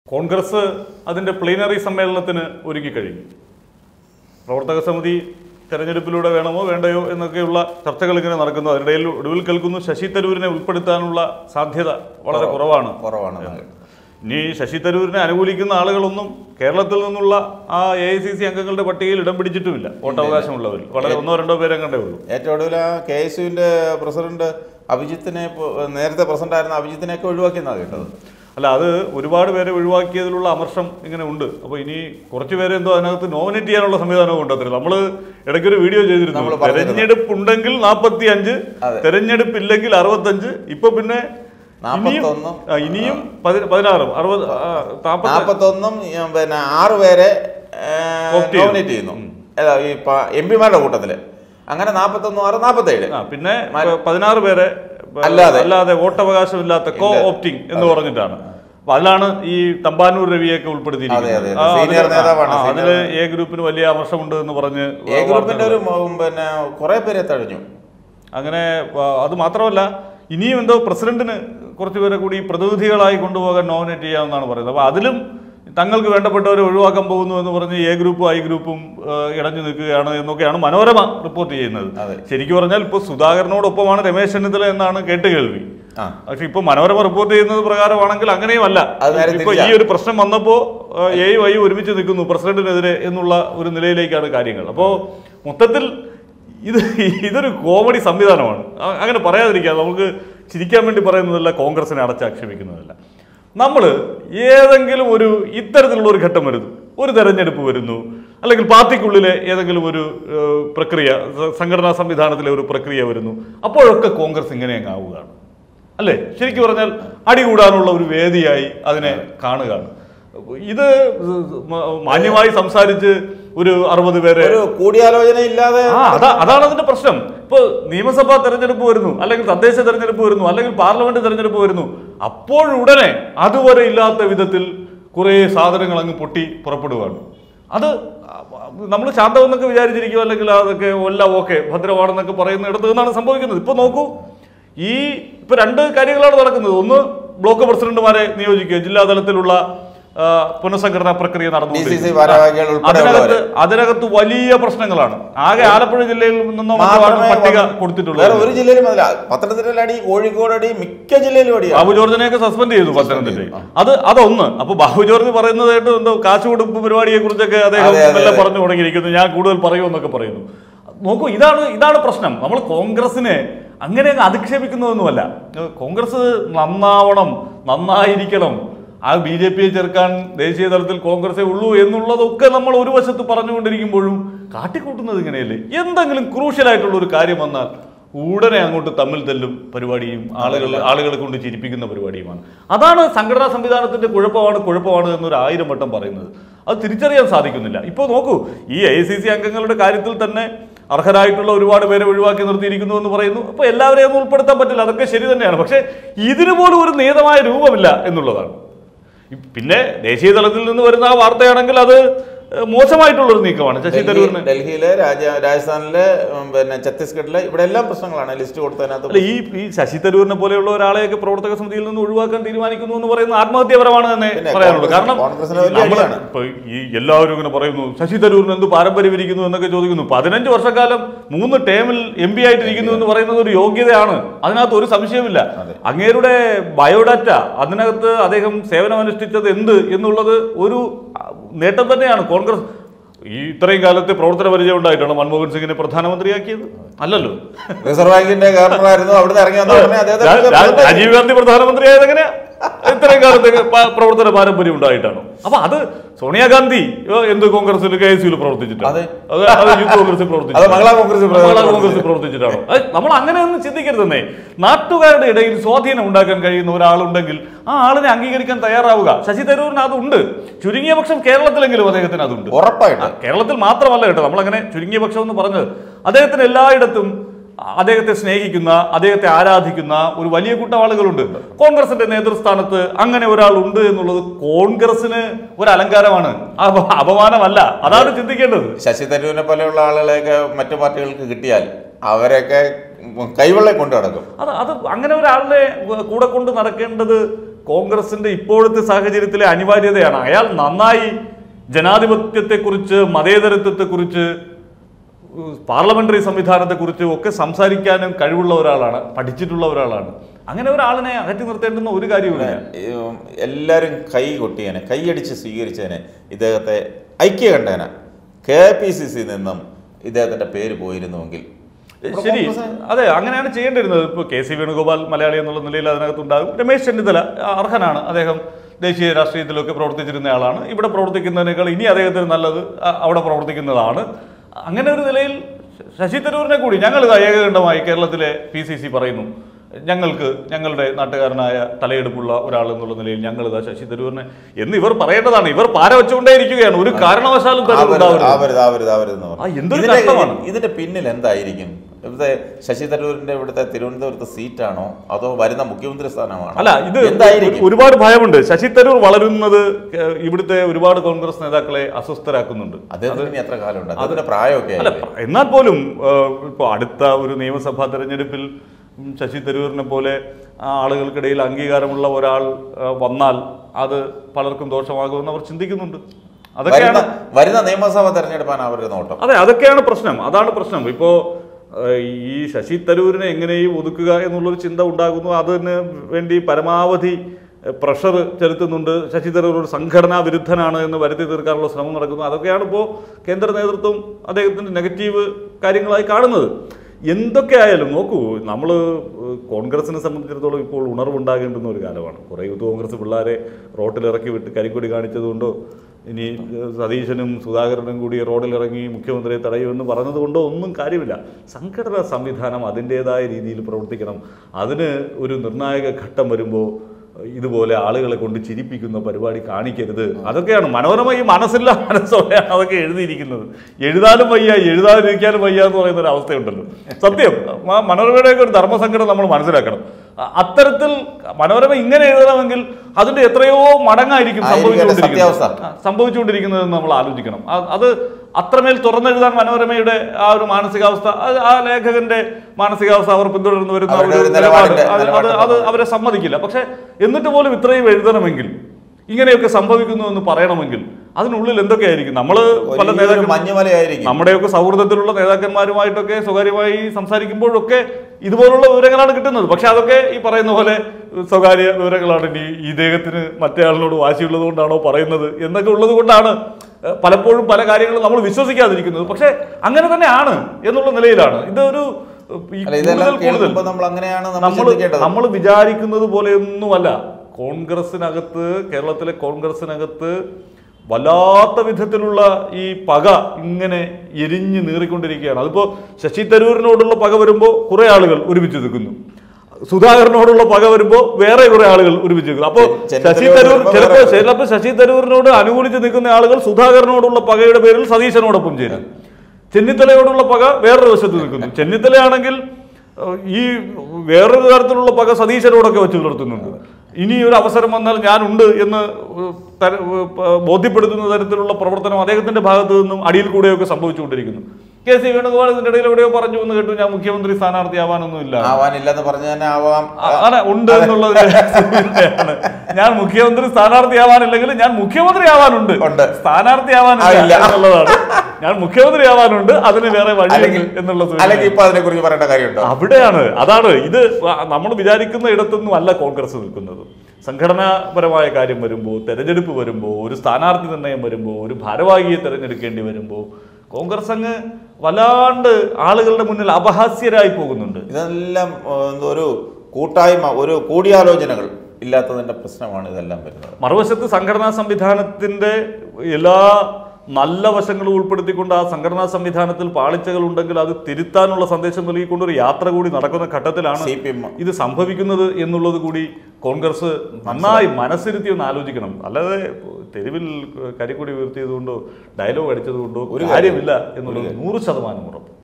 കോൺഗ്രസ് അതിൻ്റെ പ്ലീനറി സമ്മേളനത്തിന് ഒരുക്കി കഴിഞ്ഞു പ്രവർത്തക സമിതി തെരഞ്ഞെടുപ്പിലൂടെ വേണമോ വേണ്ടയോ എന്നൊക്കെയുള്ള ചർച്ചകൾ ഇങ്ങനെ നടക്കുന്നു അതിനിടയിൽ ഒടുവിൽ കേൾക്കുന്നു ശശി തരൂരിനെ ഉൾപ്പെടുത്താനുള്ള സാധ്യത വളരെ കുറവാണ് കുറവാണ് ഇനി ശശി തരൂരിനെ അനുകൂലിക്കുന്ന ആളുകളൊന്നും കേരളത്തിൽ നിന്നുള്ള ആ എ ഐ സി സി അംഗങ്ങളുടെ പട്ടികയിൽ ഇടം പിടിച്ചിട്ടുമില്ല വോട്ടവകാശമുള്ളവർ വളരെ ഒന്നോ രണ്ടോ പേരെ കണ്ടേ ഉള്ളൂ ഏറ്റവും ഒടുവിൽ ആ കെ എസ് യുവിന്റെ പ്രസിഡന്റ് അഭിജിത്തിനെ ഇപ്പൊ- നേരത്തെ പ്രസിഡന്റ് ആയിരുന്ന അഭിജിത്തിനെയൊക്കെ ഒഴിവാക്കിയെന്നാണ് കേട്ടത് അല്ല അത് ഒരുപാട് പേരെ ഒഴിവാക്കിയതിലുള്ള അമർഷം ഇങ്ങനെ ഉണ്ട് അപ്പോൾ ഇനി കുറച്ച് പേരെ എന്തോ അതിനകത്ത് നോമിനേറ്റ് ചെയ്യാനുള്ള സംവിധാനവും ഉണ്ടത്രേ നമ്മൾ ഇടയ്ക്കൊരു വീഡിയോ ചെയ്തിരുന്നു നമ്മള് പറഞ്ഞിരുന്നു. തെരഞ്ഞെടുപ്പ് ഉണ്ടെങ്കിൽ നാൽപ്പത്തി അഞ്ച് അതെ. തെരഞ്ഞെടുപ്പ് ഇല്ലെങ്കിൽ അറുപത്തഞ്ച് ഇപ്പൊ പിന്നെ ഇനിയും നാപ്പത്തൊന്നും. ആ, ഇനിയും പതി- പതിനാറും അറുപത് ആ, നാപ്പത്തി നാൽപ്പത്തൊന്നും ഉം, പിന്നെ ആറ് പേരെ Opt ചെയ്തു. നോമിനേറ്റ് ചെയ്യുന്നു ഏതാ, ഈ എം പിമാരുടെ കൂട്ടത്തില് അങ്ങനെ നാൽപ്പത്തൊന്നും ആറ് നാൽപ്പത്തേഴ് ആ, പിന്നെ പതിനാറ് പേരെ പ- അല്ലാതെ. അല്ലാതെ വോട്ടവകാശമില്ലാത്ത കോ ഓപ്റ്റിംഗ് എന്ന് പറഞ്ഞിട്ടാണ് അപ്പൊ അതിലാണ് ഈ തമ്പാനൂർ രവിയൊക്കെ ഉൾപ്പെടുത്തിയിരിക്കുന്നത് അതെ, അതെ. ആ, സീനിയർ അതില് നേതാവാണ്, ആ, സീനിയർ അതില് എ ഗ്രൂപ്പിന് വലിയ അമർഷമുണ്ട് എന്ന് പറഞ്ഞ് എ ഗ്രൂപ്പിന്റെ ഒരു ഉം, പിന്നെ കുറെ പേരെ തഴഞ്ഞു അങ്ങനെ ആ, അത് മാത്രമല്ല ഇനിയും എന്തോ പ്രസിഡന്റിന് കുറച്ച് പേരെ കൂടി പ്രതിനിധികളായി കൊണ്ടുപോകാൻ നോമിനേറ്റ് ചെയ്യാമെന്നാണ് പറയുന്നത് അപ്പോൾ അതിലും തങ്ങൾക്ക് വേണ്ടപ്പെട്ടവരെ ഒഴിവാക്കാൻ പോകുന്നു എന്ന് പറഞ്ഞ് എ ഗ്രൂപ്പും ഐ ഗ്രൂപ്പും ആ, ഇടഞ്ഞു നിൽക്കുകയാണ് എന്നൊക്കെയാണ് മനോരമ റിപ്പോർട്ട് ചെയ്യുന്നത് അതെ. ശരിക്കും പറഞ്ഞാൽ ഇപ്പോൾ സുധാകരനോടൊപ്പമാണ് രമേശ് ചെന്നിത്തല എന്നാണ് കേട്ടുകേൾവി ആ പക്ഷെ ഇപ്പൊ മനോരമ റിപ്പോർട്ട് ചെയ്യുന്നത് പ്രകാരമാണെങ്കിൽ അങ്ങനെയും അല്ല അത് നേരെ ഇപ്പൊ ഈ തിരിച്ചാ. ഒരു പ്രശ്നം വന്നപ്പോ എയും ഐയും ഒരുമിച്ച് നിൽക്കുന്നു പ്രസിഡന്റിനെതിരെ എന്നുള്ള ഒരു നിലയിലേക്കാണ് കാര്യങ്ങൾ അപ്പോ മൊത്തത്തിൽ ഇത് ഇതൊരു കോമഡി സംവിധാനമാണ് അ- അങ്ങനെ പറയാതിരിക്കാം നമുക്ക് ചിരിക്കാൻ വേണ്ടി പറയുന്നതല്ല കോൺഗ്രസിനെ അടച്ചാക്ഷേപിക്കുന്നതല്ല നമ്മൾ ഏതെങ്കിലും ഒരു ഇത്തരത്തിലുള്ള ഒരു ഘട്ടം വരുന്നു ഒരു തെരഞ്ഞെടുപ്പ് വരുന്നു അല്ലെങ്കിൽ പാർട്ടിക്കുള്ളിലെ ഏതെങ്കിലും ഒരു ഏഹ്, പ്രക്രിയ സ- സംഘടനാ സംവിധാനത്തിലെ ഒരു പ്രക്രിയ വരുന്നു അപ്പോഴൊക്കെ കോൺഗ്രസ് ഇങ്ങനെ അങ്ങ് ആവുകയാണ് അല്ലേ ശരിക്കും പറഞ്ഞാൽ അടികൂടാനുള്ള ഒരു വേദിയായി അതിനെ കാണുകയാണ് ഇത് മ- മാന്യമായി സംസാരിച്ച് ഒരു അറുപത് പേരെ ഒരു കൂടിയാലോചന ഇല്ലാതെ ആ അതാ അതാണ് അതിന്റെ പ്രശ്നം ഇപ്പൊ നിയമസഭാ തെരഞ്ഞെടുപ്പ് വരുന്നു അല്ലെങ്കിൽ തദ്ദേശ തെരഞ്ഞെടുപ്പ് വരുന്നു അല്ലെങ്കിൽ പാർലമെന്റ് തെരഞ്ഞെടുപ്പ് വരുന്നു അപ്പോഴുടനെ അതുവരെ ഇല്ലാത്ത വിധത്തിൽ കുറേ സാധനങ്ങൾ അങ്ങ് പൊട്ടി പുറപ്പെടുകയാണ് അത് നമ്മൾ ശാന്തമെന്നൊക്കെ വിചാരിച്ചിരിക്കും അല്ലെങ്കിൽ അതൊക്കെ എല്ലാം ഓക്കെ ഭദ്രമാണെന്നൊക്കെ പറയുന്നിടത്ത് നിന്നാണ് സംഭവിക്കുന്നത് ഇപ്പൊ നോക്കൂ ഈ ഇപ്പൊ രണ്ട് കാര്യങ്ങളാണ് നടക്കുന്നത് ഒന്ന് ബ്ലോക്ക് പ്രസിഡന്റുമാരെ നിയോഗിക്കുക ജില്ലാ തലത്തിലുള്ള ആ, പുനഃസംഘടനാ പ്രക്രിയ നടന്നു DCC ഭാരവാഹികൾ ഉൾപ്പെടെയുള്ളവരെ. അതിനകത്ത് അതിനകത്ത് വലിയ പ്രശ്നങ്ങളാണ് ആകെ ആലപ്പുഴ ജില്ലയിൽ നിന്നോ മറ്റോ ആണ് മാത്രമേ പട്ടിക വന്ന് കൊടുത്തിട്ടുള്ളത് വേറെ ഒരു ജില്ലയിലും അതില്ല പത്തനംതിട്ടയിൽ അടി കോഴിക്കോട് അടി മിക്ക ജില്ലയിലും അടിയാണ് ബാബു ജോർജിനെയൊക്കെ സസ്പെൻഡ് ചെയ്തു പത്തനംതിട്ടയിൽ അത് അതൊന്ന് അപ്പൊ ബാബു ജോർജ് പറയുന്നതായിട്ട് എന്തോ കാശ് കൊടുപ്പ് പരിപാടിയെ കുറിച്ചൊക്കെ അദ്ദേഹം അതെ, അതെ, എല്ലാം അതെ. പറഞ്ഞു തുടങ്ങിയിരിക്കുന്നു ഞാൻ കൂടുതൽ പറയുമെന്നൊക്കെ പറയുന്നു നോക്കൂ ഇതാണ് ഇതാണ് പ്രശ്നം നമ്മൾ കോൺഗ്രസിനെ അങ്ങനെ അങ്ങ് അധിക്ഷേപിക്കുന്നതൊന്നുമല്ല കോൺഗ്രസ് നന്നാവണം നന്നായിരിക്കണം ആ ബി ജെ പിയെ ചേർക്കാൻ ദേശീയ തലത്തിൽ കോൺഗ്രസേ ഉള്ളൂ എന്നുള്ളതൊക്കെ നമ്മൾ ഒരു വശത്ത് പറഞ്ഞുകൊണ്ടിരിക്കുമ്പോഴും കാട്ടിക്കൂട്ടുന്നത് ഇങ്ങനെയല്ലേ എന്തെങ്കിലും ക്രൂഷ്യലായിട്ടുള്ള ഒരു കാര്യം വന്നാൽ ഉടനെ അങ്ങോട്ട് തമ്മിൽ തല്ലും പരിപാടിയും ആളുകൾ ആളുകളെ കൊണ്ട് ചിരിപ്പിക്കുന്ന പരിപാടിയുമാണ് അതാണ് സംഘടനാ സംവിധാനത്തിന്റെ കുഴപ്പമാണ് കുഴപ്പമാണ് എന്നൊരു ആയിരം വട്ടം പറയുന്നത് അത് തിരിച്ചറിയാൻ സാധിക്കുന്നില്ല ഇപ്പോൾ നോക്കൂ ഈ ഐ സി സി അംഗങ്ങളുടെ കാര്യത്തിൽ തന്നെ അർഹരായിട്ടുള്ള ഒരുപാട് പേരെ ഒഴിവാക്കി നിർത്തിയിരിക്കുന്നു എന്ന് പറയുന്നു അപ്പോൾ എല്ലാവരെയും ഒന്നും ഉൾപ്പെടുത്താൻ പറ്റില്ല അതൊക്കെ ശരി തന്നെയാണ് പക്ഷേ ഇതിന് പോലും ഒരു നിയതമായ രൂപമില്ല എന്നുള്ളതാണ് ഇ- പിന്നെ ദേശീയ തലത്തിൽ നിന്ന് വരുന്ന ആ വാർത്തയാണെങ്കിൽ അത് ഏഹ്, മോശമായിട്ടുള്ളൊരു നീക്കമാണ് ശശി ഡൽഹി- തരൂരിന് ഡൽഹിയിലെ രാജ രാജസ്ഥാനിലെ ഉം, പിന്നെ ഛത്തീസ്ഗഡിലെ ഇവിടെ എല്ലാം പ്രശ്നങ്ങളാണ് ലിസ്റ്റ് കൊടുത്തതിനകത്ത് അല്ല ഈ ഈ ശശി തരൂരിനെ പോലെയുള്ള ഒരാളെയൊക്കെ പ്രവർത്തക സമിതിയിൽ നിന്ന് ഒഴിവാക്കാൻ തീരുമാനിക്കുന്നു എന്ന് പറയുന്നത് ആത്മഹത്യാപരമാണ് തന്നെ പിന്നെ പറയാനുള്ളൂ കോൺഗ്രസ്- കാരണം കോൺഗ്രസിന് വലിയ നമ്മള് അടിയാണ്. ഇപ്പൊ ഈ എല്ലാവരും ഇങ്ങനെ പറയുന്നു ശശി തരൂരിന് എന്ത് പാരമ്പര്യം ഇരിക്കുന്നു എന്നൊക്കെ ചോദിക്കുന്നു പതിനഞ്ച് വർഷക്കാലം മൂന്ന് ടേമിൽ എം പി ആയിട്ടിരിക്കുന്നു എന്ന് പറയുന്നത് ഒരു യോഗ്യതയാണ് അതിനകത്ത് ഒരു സംശയമില്ല അതെ. അങ്ങേരുടെ ബയോഡാറ്റ അതിനകത്ത് അദ്ദേഹം സേവനമനുഷ്ഠിച്ചത് എന്ത് എന്നുള്ളത് ഒരു ആ, നേട്ടം തന്നെയാണ് കോൺഗ്രസ് ഈ ഇത്രയും കാലത്തെ പ്രവർത്തന പരിചയം ഉണ്ടായിട്ടാണ് മൻമോഹൻ സിംഗിനെ പ്രധാനമന്ത്രിയാക്കിയത് അല്ലല്ലോ റിസർവ് ബാങ്കിന്റെ ഗവർണറായിരുന്നു അവിടുന്ന് ഇറങ്ങി വന്ന ഉടനെ അദ്ദേഹത്തെ രാ- രാ- പ്രസിഡന്റ് രാജീവ് ഗാന്ധി പ്രധാനമന്ത്രിയായത് എങ്ങനെയാ ഇത്രയും കാലത്ത് പ- പ്രവർത്തന പാരമ്പര്യം ഉണ്ടായിട്ടാണോ അപ്പൊ അത് സോണിയാഗാന്ധി ഏ, എന്ത് കോൺഗ്രസിൽ കെ എസ് യുയിൽ പ്രവർത്തിച്ചിട്ടാണ് അതെ. അത് അത് യൂത്ത് കോൺഗ്രസിൽ അത് പ്രവർത്തിച്ചു മഹിളാ കോൺഗ്രസിൽ മഹിളാ കോൺഗ്രസിൽ പ്രവർത്തിച്ചിട്ടാണോ അത് നമ്മൾ അങ്ങനെയൊന്നും ചിന്തിക്കരുതെന്നേ നാട്ടുകാരുടെ ഇടയിൽ സ്വാധീനം ഉണ്ടാക്കാൻ കഴിയുന്ന ഒരാളുണ്ടെങ്കിൽ ആ ആളിനെ അംഗീകരിക്കാൻ തയ്യാറാവുക ശശി തരൂരിന് അതുണ്ട് ചുരുങ്ങിയ പക്ഷം കേരളത്തിലെങ്കിലും അദ്ദേഹത്തിന് അതുണ്ട് ഉറപ്പായിട്ട് ആ, കേരളത്തിൽ മാത്രമല്ല കേട്ടോ നമ്മളങ്ങനെ ചുരുങ്ങിയ പക്ഷം എന്ന് പറഞ്ഞത് അദ്ദേഹത്തിന് എല്ലായിടത്തും അദ്ദേഹത്തെ സ്നേഹിക്കുന്ന അദ്ദേഹത്തെ ആരാധിക്കുന്ന ഒരു വലിയ കൂട്ടം ആളുകളുണ്ട് കോൺഗ്രസിന്റെ നേതൃസ്ഥാനത്ത് അങ്ങനെ ഒരാൾ ഉണ്ട് എന്നുള്ളത് കോൺഗ്രസിന് ഒരു അലങ്കാരമാണ് അപ- അപമാനമല്ല അതാണ് ചിന്തിക്കേണ്ടത് ശശി തരൂരിനെ പോലെയുള്ള ആളുകളെയൊക്കെ മറ്റു പാർട്ടികൾക്ക് കിട്ടിയാൽ അവരെയൊക്കെ കൈവെള്ളം കൊണ്ടു നടക്കും അത് അത് അങ്ങനെ ഒരാളിനെ കൂടെ കൊണ്ട് നടക്കേണ്ടത് കോൺഗ്രസിന്റെ ഇപ്പോഴത്തെ സാഹചര്യത്തിലെ അനിവാര്യതയാണ് അയാൾ നന്നായി ജനാധിപത്യത്തെക്കുറിച്ച് മതേതരത്വത്തെക്കുറിച്ച് ഏഹ് പാർലമെന്ററി സംവിധാനത്തെക്കുറിച്ച് ഒക്കെ സംസാരിക്കാനും കഴിവുള്ള ഒരാളാണ് പഠിച്ചിട്ടുള്ള ഒരാളാണ് അങ്ങനെ ഒരാളിനെ അകറ്റി നിർത്തേണ്ടുന്ന ഒരു കാര്യവുമില്ല ഉം, എല്ലാവരും കൈ കൊട്ടിയനെ കൈയടിച്ച് സ്വീകരിച്ചതിനെ ഇദ്ദേഹത്തെ ഐക്യകണ്ഠേന കെ പി സി സി നിന്നും ഇദ്ദേഹത്തിന്റെ പേര് പോയിരുന്നുവെങ്കിൽ ഇവിടെ ശരി കോൺഗ്രസ് അതെ അങ്ങനെയാണ് ചെയ്യേണ്ടിരുന്നത് ഇപ്പോൾ കെ സി വേണുഗോപാൽ മലയാളി എന്നുള്ള നിലയിൽ അതിനകത്തുണ്ടാകും രമേശ് ചെന്നിത്തല ആ, അർഹനാണ് അദ്ദേഹം ദേശീയ രാഷ്ട്രീയത്തിലൊക്കെ പ്രവർത്തിച്ചിരുന്ന ആളാണ് ഇവിടെ പ്രവർത്തിക്കുന്നതിനേക്കാൾ ഇനി അദ്ദേഹത്തിന് നല്ലത് ആ, അവിടെ പ്രവർത്തിക്കുന്നതാണ് അങ്ങനെ ഒരു നിലയിൽ ശശി തരൂരിനെ കൂടി ഞങ്ങൾ ഇതാ ഏകകണ്ഠമായി കേരളത്തിലെ പി സി സി പറയുന്നു ഞങ്ങൾക്ക് ഞങ്ങളുടെ നാട്ടുകാരനായ തലയെടുപ്പുള്ള ഒരാൾ എന്നുള്ള നിലയിൽ ഞങ്ങൾ ഇതാ ശശി തരൂരിനെ എന്ന് ഇവർ പറയേണ്ടതാണ് ഇവർ പാര വെച്ചുകൊണ്ടേ ഇരിക്കുകയാണ് ഒരു കാരണവശാലും തരൂർ ആവരുത് ഉണ്ടാവരുത് ആവരുത് ആവരുത് ആവരുത് എന്ന് ആ, പറഞ്ഞു. എന്തൊരു ഇതിന്റെ- കഷ്ടമാണ്. ഇതിന്റെ പിന്നിൽ എന്തായിരിക്കും ഇവിടുത്തെ ശശി തരൂരിന്റെ ഇവിടുത്തെ തിരുവനന്തപുരത്ത് സീറ്റാണോ അതോ വരുന്ന മുഖ്യമന്ത്രി സ്ഥാനമാണോ അല്ല ഇത് എന്തായിരിക്കും ഒരുപാട് ഭയമുണ്ട് ശശി തരൂർ വളരുന്നത് ഏഹ്, ഇവിടുത്തെ ഒരുപാട് കോൺഗ്രസ് നേതാക്കളെ അസ്വസ്ഥരാക്കുന്നുണ്ട് അദ്ദേഹത്തിന് ഇനി എത്ര കാലമുണ്ട് അതിന്റെ പ്രായമൊക്കെ അല്ല ആയില്ലേ? എന്നാൽ പോലും ഏഹ്, ഇപ്പോൾ അടുത്ത ഒരു നിയമസഭാ തെരഞ്ഞെടുപ്പിൽ ഉം, ശശി തരൂരിനെ പോലെ ആ ആളുകൾക്കിടയിൽ അംഗീകാരമുള്ള ഒരാൾ ഏഹ്, വന്നാൽ അത് പലർക്കും ദോഷമാകുമെന്ന് അവർ ചിന്തിക്കുന്നുണ്ട് അതൊക്കെയാണ് വരുന്ന വരുന്ന നിയമസഭാ തെരഞ്ഞെടുപ്പാണ് അവരുടെ നോട്ടം അതെ അതൊക്കെയാണ് പ്രശ്നം അതാണ് പ്രശ്നം ഇപ്പോ ഏഹ്, ഈ ശശി തരൂരിനെ എങ്ങനെയും ഒതുക്കുക എന്നുള്ളൊരു ചിന്ത ഉണ്ടാകുന്നു അതിന് വേണ്ടി പരമാവധി പ്രഷർ ചെലുത്തുന്നുണ്ട് ശശി തരൂർ ഒരു സംഘടനാ വിരുദ്ധനാണ് എന്ന് വരുത്തി തീർക്കാനുള്ള ശ്രമം നടക്കുന്നു അതൊക്കെയാണ് ഇപ്പോൾ കേന്ദ്ര നേതൃത്വം അദ്ദേഹത്തിന്റെ നെഗറ്റീവ് കാര്യങ്ങളായി കാണുന്നത് എന്തൊക്കെ ആയാലും നോക്കൂ നമ്മൾ കോൺഗ്രസിനെ സംബന്ധിച്ചിടത്തോളം ഇപ്പോൾ ഉണർവുണ്ടാകേണ്ടുന്ന ഒരു കാലമാണ് കുറേ യൂത്ത് കോൺഗ്രസ് പിള്ളേരെ റോട്ടിലിറക്കി വിട്ട് കരിക്കൊടി കാണിച്ചതുകൊണ്ടോ ഇനി ഏഹ്, സതീശനും സുധാകരനും കൂടി റോഡിലിറങ്ങി മുഖ്യമന്ത്രിയെ തടയുമെന്ന് പറഞ്ഞതുകൊണ്ടോ ഒന്നും കാര്യമില്ല സംഘടനാ സംവിധാനം അതിൻ്റെതായ രീതിയിൽ പ്രവർത്തിക്കണം അതിന് ഒരു നിർണായക ഘട്ടം വരുമ്പോൾ ഇതുപോലെ ആളുകളെ കൊണ്ട് ചിരിപ്പിക്കുന്ന പരിപാടി കാണിക്കരുത് അതൊക്കെയാണ് മനോരമ ഈ മനസ്സില്ല മനസ്സോടെയാണ് അതൊക്കെ എഴുതിയിരിക്കുന്നത് എഴുതാനും വയ്യ എഴുതാതിരിക്കാനും വയ്യ എന്ന് പറയുന്ന ഒരു അവസ്ഥയുണ്ടല്ലോ സത്യം ആ മനോരമയുടെയൊക്കെ ഒരു ധർമ്മസങ്കടം നമ്മൾ മനസ്സിലാക്കണം അ- അത്തരത്തിൽ മനോരമ ഇങ്ങനെ എഴുതണമെങ്കിൽ അതിന്റെ എത്രയോ മടങ്ങായിരിക്കും ആയിരിക്കും അതിന്റെ സത്യാവസ്ഥ. സംഭവിച്ചുകൊണ്ടിരിക്കുന്നത് ആ, സംഭവിച്ചുകൊണ്ടിരിക്കുന്നതെന്ന് നമ്മൾ ആലോചിക്കണം ആ- അത് അത്രമേൽ തുറന്നെഴുതാൻ മനോരമയുടെ ആ ഒരു മാനസികാവസ്ഥ അത് ആ ലേഖകന്റെ മാനസികാവസ്ഥ അവർ പിന്തുടർന്നു വരുന്ന അവരുടെ ഒരു ഒരു നിലപാട് നിലപാടിന്റെ- അത് അത് നിലപാടിന്റെ അത് അവരെ സമ്മതിക്കില്ല പക്ഷെ എന്നിട്ട് പോലും ഇത്രയും എഴുതണമെങ്കിൽ ഇങ്ങനെയൊക്കെ സംഭവിക്കുന്നു എന്ന് പറയണമെങ്കിൽ അതിനുള്ളിൽ എന്തൊക്കെയായിരിക്കും നമ്മൾ പല വലിയൊരു നേതാക്കൾ മഞ്ഞുമലയായിരിക്കും നമ്മുടെയൊക്കെ സൗഹൃദത്തിലുള്ള നേതാക്കന്മാരുമായിട്ടൊക്കെ സ്വകാര്യമായി സംസാരിക്കുമ്പോഴൊക്കെ ഇതുപോലുള്ള വിവരങ്ങളാണ് കിട്ടുന്നത് പക്ഷെ അതൊക്കെ ഈ പറയുന്ന പോലെ സ്വകാര്യ വിവരങ്ങളാണ് ഇനി ഈ ഇദ്ദേഹത്തിന് മറ്റേ ആളിനോട് വാശിയുള്ളത് കൊണ്ടാണോ പറയുന്നത് എന്നൊക്കെ ഉള്ളത് കൊണ്ടാണ് ഏഹ്, പലപ്പോഴും പല കാര്യങ്ങളും നമ്മൾ വിശ്വസിക്കാതിരിക്കുന്നത് പക്ഷെ അങ്ങനെ തന്നെയാണ് എന്നുള്ള നിലയിലാണ് ഇതൊരു ഏഹ്, ഈ അല്ല ഇതെല്ലാം കൂടുതൽ കൂടുതൽ കേൾക്കുമ്പോൾ നമ്മൾ അങ്ങനെയാണ് നമ്മൾ നമ്മൾ ചിന്തിക്കേണ്ടത് നമ്മൾ വിചാരിക്കുന്നത് പോലെയൊന്നുമല്ല കോൺഗ്രസിനകത്ത് കേരളത്തിലെ കോൺഗ്രസിനകത്ത് വല്ലാത്ത വിധത്തിലുള്ള ഈ പക ഇങ്ങനെ എരിഞ്ഞ് നീറിക്കൊണ്ടിരിക്കുകയാണ് അതിപ്പോ ശശി തരൂരിനോടുള്ള പക വരുമ്പോൾ കുറെ ആളുകൾ ഒരുമിച്ച് നിൽക്കുന്നു സുധാകരനോടുള്ള പക വരുമ്പോൾ വേറെ കുറെ ആളുകൾ ഒരുമിച്ച് നിൽക്കുന്നു അപ്പോൾ ചെ- ശശി ചെന്നിത്തലയോട് തരൂർ വരുമ്പോൾ ചിലപ്പോൾ വേറെ- ചിലപ്പോൾ ശശി തരൂരിനോട് അനുകൂലിച്ച് നിൽക്കുന്ന ആളുകൾ സുധാകരനോടുള്ള പകയുടെ പേരിൽ സതീശനോടൊപ്പം ചേരും ചെന്നിത്തലയോടുള്ള പക വേറൊരു വശത്ത് നിൽക്കുന്നു ചെന്നിത്തലയാണെങ്കിൽ ഏഹ്, ഈ വേറൊരു തരത്തിലുള്ള പക സതീശനോടൊക്കെ വെച്ച് പുലർത്തുന്നുണ്ട് ഇനി ഒരു അവസരം വന്നാൽ ഞാനുണ്ട് എന്ന് ഏഹ്, തര- ഏഹ്, പ- ബോധ്യപ്പെടുത്തുന്ന തരത്തിലുള്ള പ്രവർത്തനം അദ്ദേഹത്തിന്റെ ഭാഗത്തു നിന്നും അടിയിൽ കൂടെയൊക്കെ സംഭവിച്ചുകൊണ്ടിരിക്കുന്നു കെ സി വേണുഗോപാൽ ഇതിന്റെ ഇടയിൽ എവിടെയോ പറഞ്ഞു എന്ന് കേട്ടു ഞാൻ മുഖ്യമന്ത്രി സ്ഥാനാർത്ഥിയാവാനൊന്നും ഇല്ല ആവാനില്ലെന്ന് പറഞ്ഞു തന്നെ ആവാം അതെ ഉണ്ട് എന്നുള്ളത് സൂചനയാണ്. ഞാൻ മുഖ്യമന്ത്രി സ്ഥാനാർത്ഥിയാവാനില്ലെങ്കിൽ ഞാൻ മുഖ്യമന്ത്രി ആവാനുണ്ട് ഉണ്ട്. സ്ഥാനാർത്ഥിയാവാനില്ല ആ, ഇല്ല. എന്നുള്ളതാണ് ഞാൻ മുഖ്യമന്ത്രി ആവാനുണ്ട് അതിന് വേറെ വഴി അല്ലെങ്കിൽ എന്നുള്ള അല്ലെങ്കിൽ സൂചന ഇപ്പൊ അതിനെ കുറിച്ച് പറയേണ്ട കാര്യമുണ്ടോ അവിടെയാണ് അതാണ് ഇത് നമ്മൾ വിചാരിക്കുന്ന ഇടത്തൊന്നും അല്ല കോൺഗ്രസ് നിൽക്കുന്നത് സംഘടനാപരമായ കാര്യം വരുമ്പോൾ തെരഞ്ഞെടുപ്പ് വരുമ്പോൾ ഒരു സ്ഥാനാർത്ഥി നിർണയം വരുമ്പോൾ ഒരു ഭാരവാഹിയെ തെരഞ്ഞെടുക്കേണ്ടി വരുമ്പോൾ കോൺഗ്രസ് അങ്ങ് വല്ലാണ്ട് ആളുകളുടെ മുന്നിൽ അപഹാസ്യരായി പോകുന്നുണ്ട് ഇതെല്ലാം ഏഹ്, എന്തോ ഒരു കൂട്ടായ്മ ഒരു കൂടിയാലോചനകൾ ഇല്ലാത്തതിന്റെ പ്രശ്നമാണ് ഇതെല്ലാം വരുന്നത് മറുവശത്ത് സംഘടനാ സംവിധാനത്തിന്റെ എല്ലാ നല്ല വശങ്ങളും ഉൾപ്പെടുത്തിക്കൊണ്ട് ആ സംഘടനാ സംവിധാനത്തിൽ പാളിച്ചകൾ ഉണ്ടെങ്കിൽ അത് തിരുത്താനുള്ള സന്ദേശം നൽകിക്കൊണ്ട് ഒരു യാത്ര കൂടി നടക്കുന്ന ഘട്ടത്തിലാണ് സി പി എം ഇത് സംഭവിക്കുന്നത് എന്നുള്ളത് കൂടി കോൺഗ്രസ് നന്നായി മനസ്സിരുത്തി ഒന്ന് ആലോചിക്കണം അല്ലാതെ തെരുവിൽ കരിക്കൊടി ഉയർത്തിയതുകൊണ്ടോ ഡയലോഗ് അടിച്ചതുകൊണ്ടോ ഒരു കാര്യമില്ല എന്നുള്ളത് നൂറ് ശതമാനം ഉറപ്പ്